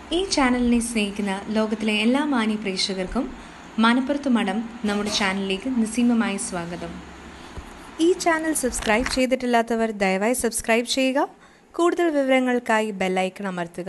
ഈ ചാനലിനെ സ്നേഹിക്കുന്ന ലോകത്തിലെ എല്ലാ മാന്യ പ്രേക്ഷകർക്കും മനപ്പുറത്ത് മഠം നമ്മുടെ ചാനലിലേക്ക് നിസ്സീമമായി സ്വാഗതം ഈ ചാനൽ സബ്സ്ക്രൈബ് ചെയ്തിട്ടില്ലാത്തവർ ദയവായി സബ്സ്ക്രൈബ് ചെയ്യുക കൂടുതൽ വിവരങ്ങൾക്കായി ബെല്ലൈക്കൺ അമർത്തുക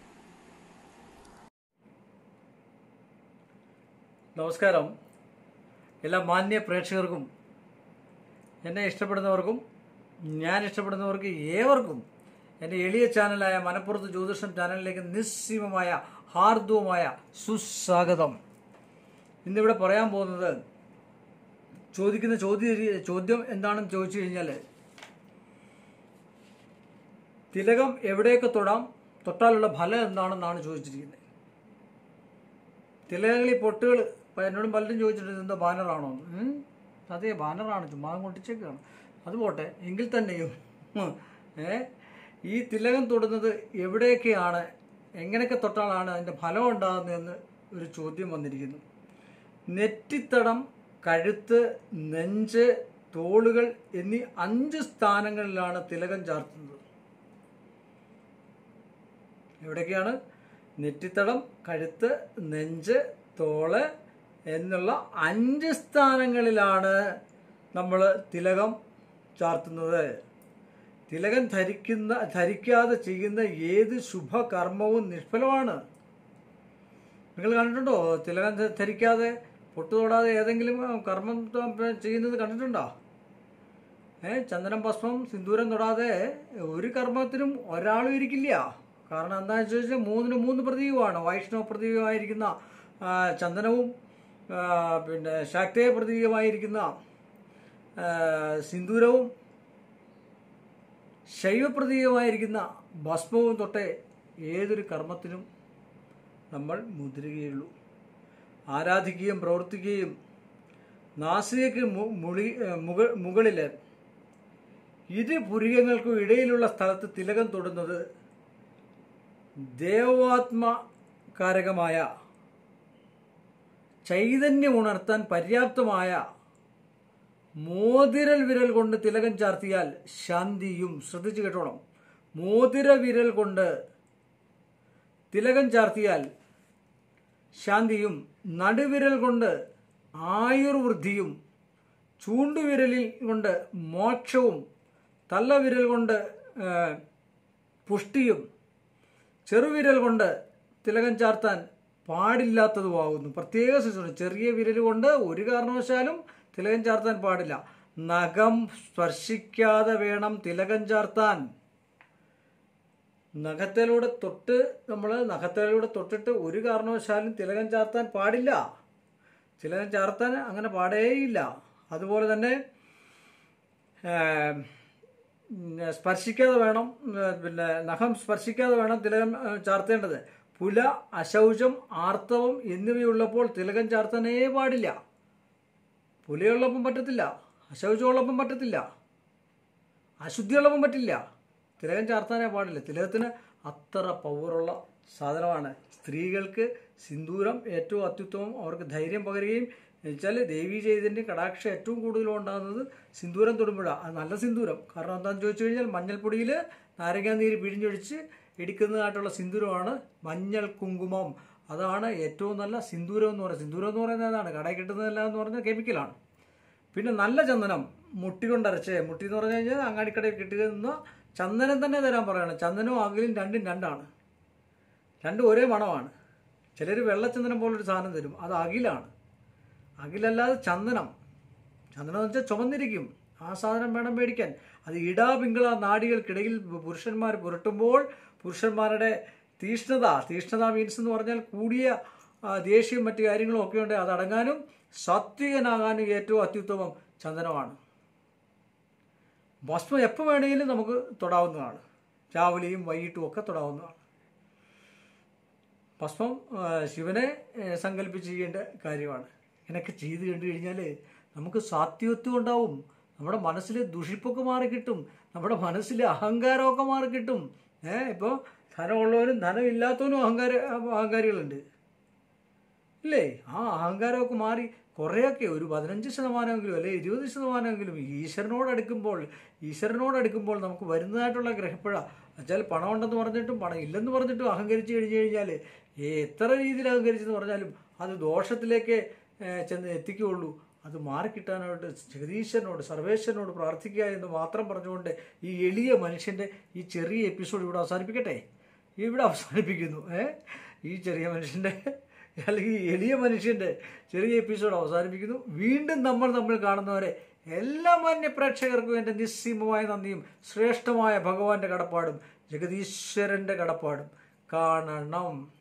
നമസ്കാരം എല്ലാ മാന്യ പ്രേക്ഷകർക്കും എന്നെ ഇഷ്ടപ്പെടുന്നവർക്കും ഞാൻ ഇഷ്ടപ്പെടുന്നവർക്ക് ഏവർക്കും എൻ്റെ എളിയ ചാനലായ മനപ്പുറത്ത് ജ്യോതിഷം ചാനലിലേക്ക് നിസ്സീമമായ ഹാർദവുമായ സുസ്വാഗതം ഇന്നിവിടെ പറയാൻ പോകുന്നത് ചോദിക്കുന്ന ചോദ്യ ചോദ്യം എന്താണെന്ന് ചോദിച്ചു കഴിഞ്ഞാൽ തിലകം എവിടെയൊക്കെ തൊടാം തൊട്ടാലുള്ള ഫലം എന്താണെന്നാണ് ചോദിച്ചിരിക്കുന്നത് തിലകളിൽ പൊട്ടുകൾ എന്നോടും പലരും ചോദിച്ചിട്ടുണ്ട് എന്തോ ബാനറാണോ എന്ന്. ഉം. അതെ ബാനറാണ് ചുമ്മാ കൊണ്ടിച്ചേക്കാണ് അത് പോട്ടെ എങ്കിൽ തന്നെയും ഉം, ഏ ഈ തിലകം തൊടുന്നത് എവിടെയൊക്കെയാണ് എങ്ങനെയൊക്കെ തൊട്ടാലാണ് അതിൻ്റെ ഫലം ഉണ്ടാകുന്നതെന്ന് ഒരു ചോദ്യം വന്നിരിക്കുന്നു നെറ്റിത്തടം കഴുത്ത് നെഞ്ച് തോളുകൾ എന്നീ അഞ്ച് സ്ഥാനങ്ങളിലാണ് തിലകം ചാർത്തുന്നത് എവിടേക്കാണ് നെറ്റിത്തടം കഴുത്ത് നെഞ്ച് തോള് എന്നുള്ള അഞ്ച് സ്ഥാനങ്ങളിലാണ് നമ്മൾ തിലകം ചാർത്തുന്നത് തിലകം ധരിക്കുന്ന ധരിക്കാതെ ചെയ്യുന്ന ഏത് ശുഭകർമ്മവും നിഷ്ഫലമാണ് നിങ്ങൾ കണ്ടിട്ടുണ്ടോ തിലകം ധ- ധരിക്കാതെ പൊട്ടു തൊടാതെ ഏതെങ്കിലും ആ, കർമ്മം ത- ചെയ്യുന്നത് കണ്ടിട്ടുണ്ടോ ഏ ചന്ദനം ഭസ്മം സിന്ദൂരം തൊടാതെ ഒരു കർമ്മത്തിനും ഒരാളും ഇരിക്കില്ല കാരണം എന്താണെന്ന് ചോദിച്ചാൽ മൂന്നിന് മൂന്ന് പ്രതീകമാണ് വൈഷ്ണവ പ്രതീകമായിരിക്കുന്ന ആ, ചന്ദനവും ആ, പിന്നെ ശാക്തേയ പ്രതീകമായിരിക്കുന്ന ആ, സിന്ദൂരവും ശൈവപ്രതീകമായിരിക്കുന്ന ഭസ്മവും തൊട്ടേ ഏതൊരു കർമ്മത്തിനും നമ്മൾ മുദ്രികയുള്ളൂ ആരാധിക്കുകയും പ്രവർത്തിക്കുകയും നാസികയ്ക്ക് മു- മുളി മുക മുകളിൽ ഇരു പുരികങ്ങൾക്കും ഇടയിലുള്ള സ്ഥലത്ത് തിലകം തൊടുന്നത് ദേവാത്മകാരകമായ ചൈതന്യം ഉണർത്താൻ പര്യാപ്തമായ മോതിരൽ വിരൽ കൊണ്ട് തിലകം ചാർത്തിയാൽ ശാന്തിയും ശ്രദ്ധിച്ചു കേട്ടോണം മോതിര വിരൽ കൊണ്ട് തിലകം ചാർത്തിയാൽ ശാന്തിയും നടുവിരൽ കൊണ്ട് ആയുർവൃദ്ധിയും ചൂണ്ടുവിരലിൽ കൊണ്ട് മോക്ഷവും തള്ളവിരൽ കൊണ്ട് ആ, പുഷ്ടിയും ചെറുവിരൽ കൊണ്ട് തിലകം ചാർത്താൻ പാടില്ലാത്തതുമാകുന്നു പ്രത്യേക സൂചന ചെറിയ വിരൽ കൊണ്ട് ഒരു കാരണവശാലും തിലകം ചാർത്താൻ പാടില്ല നഖം സ്പർശിക്കാതെ വേണം തിലകം ചാർത്താൻ നഖത്തിലൂടെ തൊട്ട് നമ്മൾ നഖത്തിലൂടെ തൊട്ടിട്ട് ഒരു കാരണവശാലും തിലകം ചാർത്താൻ പാടില്ല തിലകം ചാർത്താൻ അങ്ങനെ പാടേയില്ല അതുപോലെ തന്നെ ഏം, ഉം, സ്പർശിക്കാതെ വേണം ഉം, പിന്നെ നഖം സ്പർശിക്കാതെ വേണം തിലകം ഏ, ചാർത്തേണ്ടത് പുല അശൗചം ആർത്തവം എന്നിവയുള്ളപ്പോൾ തിലകം ചാർത്താനേ പാടില്ല പുലയുള്ളപ്പം പറ്റത്തില്ല അശൗചമുള്ളപ്പം പറ്റത്തില്ല അശുദ്ധിയുള്ളപ്പം പറ്റില്ല തിലകം ചാർത്താനേ പാടില്ല തിലകത്തിന് അത്ര പവറുള്ള സാധനമാണ് സ്ത്രീകൾക്ക് സിന്ദൂരം ഏറ്റവും അത്യുത്തമം അവർക്ക് ധൈര്യം പകരുകയും എന്നുവെച്ചാൽ ദേവീ ചൈതന്യം കടാക്ഷം ഏറ്റവും കൂടുതൽ ഉണ്ടാകുന്നത് സിന്ദൂരം തൊടുമ്പോഴാണ് അത് നല്ല സിന്ദൂരം കാരണം എന്താണെന്ന് ചോദിച്ചു കഴിഞ്ഞാൽ മഞ്ഞൾപ്പൊടിയിൽ നാരങ്ങാനീര് പിഴിഞ്ഞൊഴിച്ച് ഇടിക്കുന്നതായിട്ടുള്ള സിന്ദൂരമാണ് മഞ്ഞൾ കുങ്കുമം അതാണ് ഏറ്റവും നല്ല സിന്ദൂരം എന്ന് പറയുന്നത് സിന്ദൂരം എന്ന് പറയുന്നത് അതാണ് കടയിൽ കിട്ടുന്നതല്ല എന്ന് പറഞ്ഞാൽ കെമിക്കലാണ് പിന്നെ നല്ല ചന്ദനം മുട്ടി കൊണ്ടരച്ച് മുട്ടി എന്ന് പറഞ്ഞു കഴിഞ്ഞാൽ അങ്ങാടിക്കടയിൽ കിട്ടുന്ന ചന്ദനം തന്നെ തരാൻ പറയണം ചന്ദനവും അകലും രണ്ടും രണ്ടാണ് രണ്ടും ഒരേ മണമാണ് ചിലർ വെള്ളച്ചന്ദനം പോലൊരു സാധനം തരും അത് അകിലാണ് അകിലല്ലാതെ ചന്ദനം ചന്ദനം എന്ന് വെച്ചാൽ ചുമന്നിരിക്കും ആ സാധനം വേണം മേടിക്കാൻ അത് ഇടാ പിങ്കള നാടികൾക്കിടയിൽ പുരുഷന്മാർ പുരട്ടുമ്പോൾ പുരുഷന്മാരുടെ തീഷ്ണത തീഷ്ണത മീൻസ് എന്ന് പറഞ്ഞാൽ കൂടിയ ആ, ദേഷ്യവും മറ്റു കാര്യങ്ങളും ഒക്കെ ഉണ്ട് അത് അടങ്ങാനും സാത്വികനാകാനും ഏറ്റവും അത്യുത്തമം ചന്ദനമാണ് ഭസ്മം എപ്പോൾ വേണമെങ്കിലും നമുക്ക് തൊടാവുന്നതാണ് രാവിലെയും വൈകിട്ടും ഒക്കെ തൊടാവുന്നതാണ് ഭസ്മം ആ, ശിവനെ ഏ, സങ്കല്പിച്ച് ചെയ്യേണ്ട കാര്യമാണ് ഇങ്ങനെയൊക്കെ ചെയ്ത് കണ്ടു കഴിഞ്ഞാൽ നമുക്ക് സാത്വത്വം ഉണ്ടാവും നമ്മുടെ മനസ്സിൽ ദുഷിപ്പൊക്കെ മാറി കിട്ടും നമ്മുടെ മനസ്സിൽ അഹങ്കാരമൊക്കെ മാറി കിട്ടും ഏഹ് ഇപ്പോൾ ധനമുള്ളവരും ധനമില്ലാത്തവനും അഹങ്കാര അഹങ്കാരികളുണ്ട് ഇല്ലേ ആ അഹങ്കാരമൊക്കെ മാറി കുറേയൊക്കെ ഒരു പതിനഞ്ച് ശതമാനമെങ്കിലും അല്ലെ ഇരുപത് ശതമാനമെങ്കിലും ഈശ്വരനോട് അടുക്കുമ്പോൾ ഈശ്വരനോട് അടുക്കുമ്പോൾ നമുക്ക് വരുന്നതായിട്ടുള്ള ഗ്രഹപ്പിഴ എന്നുവെച്ചാൽ പണം ഉണ്ടെന്ന് പറഞ്ഞിട്ടും പണം ഇല്ലെന്ന് പറഞ്ഞിട്ടും അഹങ്കരിച്ച് കഴിഞ്ഞു കഴിഞ്ഞാൽ എത്ര രീതിയിൽ അഹങ്കരിച്ചെന്ന് പറഞ്ഞാലും അത് ദോഷത്തിലേക്ക് ഏഹ്, ചെന്ന് എത്തിക്കുകയുള്ളൂ അത് മാറിക്കിട്ടാനായിട്ട് ജഗദീശനോട് സർവേശ്വരനോട് പ്രാർത്ഥിക്കുക എന്ന് മാത്രം പറഞ്ഞുകൊണ്ട് ഈ എളിയ മനുഷ്യൻ്റെ ഈ ചെറിയ എപ്പിസോഡ് ഇവിടെ അവസാനിപ്പിക്കട്ടെ ഇവിടെ അവസാനിപ്പിക്കുന്നു ഏ ഈ ചെറിയ മനുഷ്യൻ്റെ അല്ലെങ്കിൽ ഈ എളിയ മനുഷ്യൻ്റെ ചെറിയ എപ്പിസോഡ് അവസാനിപ്പിക്കുന്നു വീണ്ടും നമ്മൾ തമ്മിൽ കാണുന്നവരെ എല്ലാ മാന്യ പ്രേക്ഷകർക്കും എൻ്റെ നിസ്സീമമായ നന്ദിയും ശ്രേഷ്ഠമായ ഭഗവാന്റെ കടപ്പാടും ജഗദീശ്വരൻ്റെ കടപ്പാടും കാണണം